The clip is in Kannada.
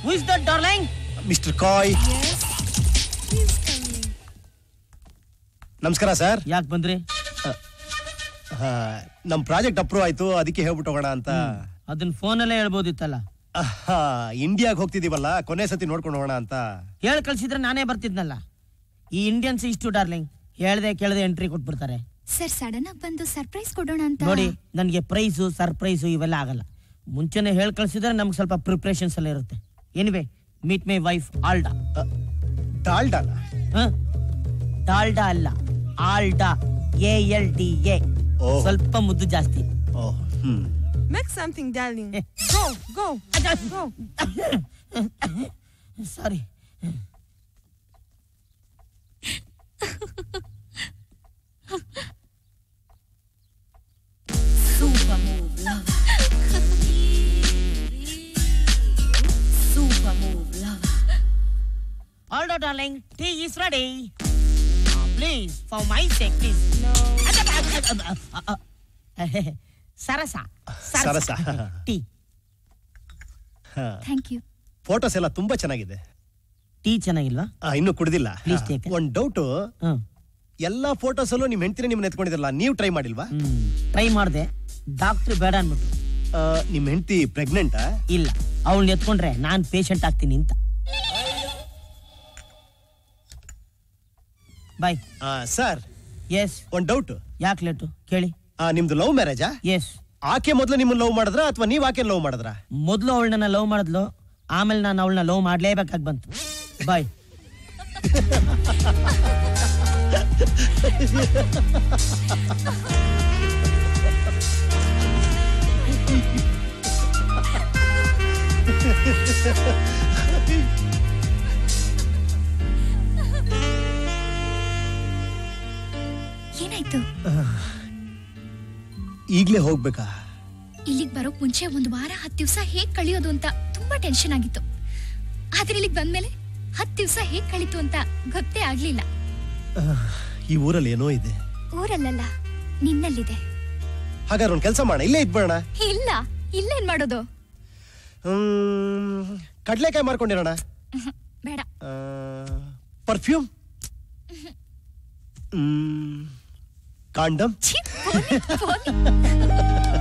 Who is that darling mister ಕಾಯ್ ನಮಸ್ಕಾರ ಸರ್ ಯಾಕೆ ಬಂದ್ರಿ ನಮ್ ಪ್ರಾಜೆಕ್ಟ್ ಅಪ್ರೂವ್ ಆಯ್ತು ಅದಕ್ಕೆ ಹೇಳ್ಬಿಟ್ಟು ಹೋಗೋಣ ಅಂತ ಅದನ್ನ ಫೋನಲ್ಲೇ ಹೇಳ್ಬೋದಿತ್ತಲ್ಲ ಇಂಡಿಯಾಗ್ ಹೋಗ್ತಿದೀವಲ್ಲ ಕೊನೆ ಸತಿ ನೋಡ್ಕೊಂಡು ಹೋಗೋಣ ಅಂತ ಹೇಳ್ ಕಳ್ಸಿದ್ರೆ ನಾನೇ ಬರ್ತಿದ್ನಲ್ಲ ಈ ಇಂಡಿಯನ್ಸ್ ಇಷ್ಟು ಡಾರ್ಲಿಂಗ್ ಹೇಳ್ದೆ ಕೇಳದೆ ಎಂಟ್ರಿ ಕೊಟ್ಬಿಡ್ತಾರೆ ಸರ್ ಸಡನ್ ಆಗಿ ಬಂದು ಸರ್ಪ್ರೈಸ್ ಕೊಡೋಣ ಅಂತ ನೋಡಿ ನನಗೆ ಪ್ರೈಸು ಸರ್ಪ್ರೈಸು ಇವೆಲ್ಲ ಆಗಲ್ಲ ಮುಂಚೆನೆ ಹೇಳ್ ಕಳ್ಸಿದ್ರೆ ನಮ್ಗೆ ಸ್ವಲ್ಪ ಪ್ರಿಪ್ರೇಷನ್ಸ್ ಎಲ್ಲ ಇರುತ್ತೆ anyway meet my wife Alda ಡಾಲ್ಡಾನ ಹ? ಡಾಲ್ಡಾ ಅಲ್ಲ Alda A L D A ಓ. ಸ್ವಲ್ಪ ಮುದ್ದು ಜಾಸ್ತಿ ಓ ಹ್ಮ್ Make something, darling. Go, go, go. Sorry Super move, lover. Super move, lover. Alda darling tea is ready please for my sake please ಸರಸ ಸರಸ. ಟೀ ಥ್ಯಾಂಕ್ ಯು ಫೋಟೋಸ್ ಎಲ್ಲ ತುಂಬಾ ಚೆನ್ನಾಗಿದೆ ಟೀ ಚೆನ್ನಾಗಿಲ್ವಾ ಆ, ಇನ್ನೂ ಕುಡ್ದಿಲ್ಲ Please take it. ಒಂದ್ ಡೌಟ್ ಹ್ಮ್ ಎಲ್ಲಾ ಫೋಟೋಸ್ ಅಲ್ಲೂ ನಿಮ್ ಹೆಂಡತಿನ ನಿಮ್ಮನ್ನ ಎತ್ಕೊಂಡಿದ್ರಲ್ಲ ನೀವು ಟ್ರೈ ಮಾಡಿಲ್ವಾ ಟ್ರೈ ಮಾಡಿದೆ ಡಾಕ್ಟ್ರ್ ಬೇಡ ಅನ್ಬಿಟ್ಟು ಆ, ನಿಮ್ ಹೆಂಡತಿ ಪ್ರೆಗ್ನೆಂಟಾ ಇಲ್ಲ ಅವಳನ್ನ ಎತ್ಕೊಂಡ್ರೆ ನಾನ್ ಪೇಷಂಟ್ ಆಗ್ತೀನಿ ಅಂತ ಬಾಯ್ ಸರ್ ಎಸ್ ಒಂದ್ ಡೌಟ್ ಯಾಕೆ ಲೇಟು ಕೇಳಿ ನಿಮ್ದು ಲವ್ ಮ್ಯಾರೇಜಾ ಎಸ್ ಆಕೆ ಮೊದ್ಲು ನಿಮ್ಮನ್ನ ಲವ್ ಮಾಡಿದ್ರ ಅಥವಾ ನೀವ್ ಆಕೆ ಲವ್ ಮಾಡಿದ್ರ ಮೊದಲು ಅವಳನ್ನ ಲವ್ ಮಾಡಿದ್ಲು ಆಮೇಲೆ ನಾನು ಅವಳನ್ನ ಲವ್ ಮಾಡ್ಲೇಬೇಕಾಗಿ ಬಂತು ಬಾಯ್ ಏನಾಯ್ತು ಈಗ್ಲೇ ಹೋಗ್ಬೇಕಾ ಇಲ್ಲಿಗೆ ಬರೋಕ್ ಮುಂಚೆ ಒಂದು ವಾರ ಹತ್ತು ದಿವಸ ಹೇಗ್ ಕಳಿಯೋದು ಅಂತ ತುಂಬಾ ಟೆನ್ಷನ್ ಆಗಿತ್ತು ಆದ್ರೆ ಇಲ್ಲಿಗೆ ಬಂದ್ಮೇಲೆ ಹತ್ತು ದಿವಸ ಹೇಗ್ ಕಳೀತು ಅಂತ ಗೊತ್ತೇ ಆಗ್ಲಿಲ್ಲ ಈ ಊರಲ್ಲಿ ಏನೋ ಇದೆ ಊರಲ್ಲಲ್ಲ ನಿನ್ನಲ್ಲಿದೆ ಹಾಗಾದ್ರೆ ಒಂದ್ ಕೆಲಸ ಮಾಡೋಣ ಇಲ್ಲೇ ಇದ್ಬೇಡ ಇಲ್ಲ ಇಲ್ಲೇನ್ ಮಾಡೋದು ಹ್ಮ್ ಕಡ್ಲೆಕಾಯಿ ಮಾರ್ಕೊಂಡಿರೋಣ ಮ್ಹೂ, ಬೇಡ ಪರ್ಫ್ಯೂಮ್ ಹ್ಮ್ ಕಾಂಡಮ್ ಛೀ, ಪೋನಿ, ಪೋನಿ.